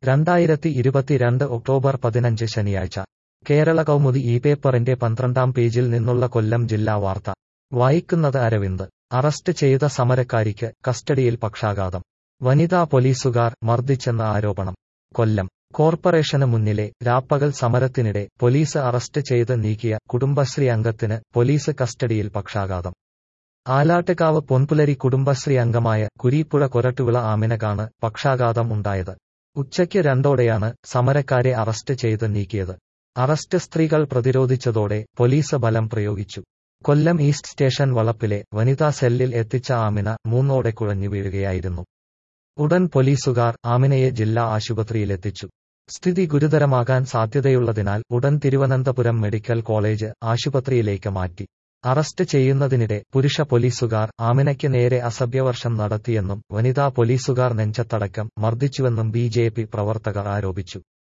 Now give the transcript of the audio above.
രണ്ടായിരത്തി ഇരുപത്തിരണ്ട് ഒക്ടോബർ പതിനഞ്ച് ശനിയാഴ്ച കേരള കൗമുദി ഈ പേപ്പറിന്റെ പന്ത്രണ്ടാം പേജിൽ നിന്നുള്ള കൊല്ലം ജില്ലാ വാർത്ത വായിക്കുന്നത് അരവിന്ദ് അറസ്റ്റ് ചെയ്ത സമരക്കാരിക്ക് കസ്റ്റഡിയിൽ പക്ഷാഘാതം വനിതാ പോലീസുകാർ മർദ്ദിച്ചെന്ന ആരോപണം കൊല്ലം കോർപ്പറേഷന് മുന്നിലെ രാപ്പകൽ സമരത്തിനിടെ പോലീസ് അറസ്റ്റ് ചെയ്ത് നീക്കിയ കുടുംബശ്രീ അംഗത്തിന് പോലീസ് കസ്റ്റഡിയിൽ പക്ഷാഘാതം ആലാട്ടുകാവ് പൊൻപുലരി കുടുംബശ്രീ അംഗമായ കുരീപ്പുഴ കൊരട്ടുവിള ആമിനകാണ് പക്ഷാഘാതം ഉണ്ടായത് ഉച്ചയ്ക്ക് രണ്ടോടെയാണ് സമരക്കാരെ അറസ്റ്റ് ചെയ്ത് നീക്കിയത് അറസ്റ്റ് സ്ത്രീകൾ പ്രതിരോധിച്ചതോടെ പോലീസ് ബലം പ്രയോഗിച്ചു കൊല്ലം ഈസ്റ്റ് സ്റ്റേഷൻ വളപ്പിലെ വനിതാ സെല്ലിൽ എത്തിച്ച ആമിന മൂന്നോടെ കുഴഞ്ഞു വീഴുകയായിരുന്നു ഉടൻ പോലീസുകാർ ആമിനയെ ജില്ലാ ആശുപത്രിയിലെത്തിച്ചു സ്ഥിതി ഗുരുതരമാകാൻ സാധ്യതയുള്ളതിനാൽ ഉടൻ തിരുവനന്തപുരം മെഡിക്കൽ കോളേജ് ആശുപത്രിയിലേക്ക് മാറ്റി അറസ്റ്റ് ചെയ്യുന്നതിനിടെ പുരുഷ പോലീസുകാർ ആമിനയ്ക്ക് നേരെ അസഭ്യവർഷം നടത്തിയെന്നും വനിതാ പോലീസുകാർ നെഞ്ചത്തടക്കം മർദ്ദിച്ചുവെന്നും ബി പ്രവർത്തകർ ആരോപിച്ചു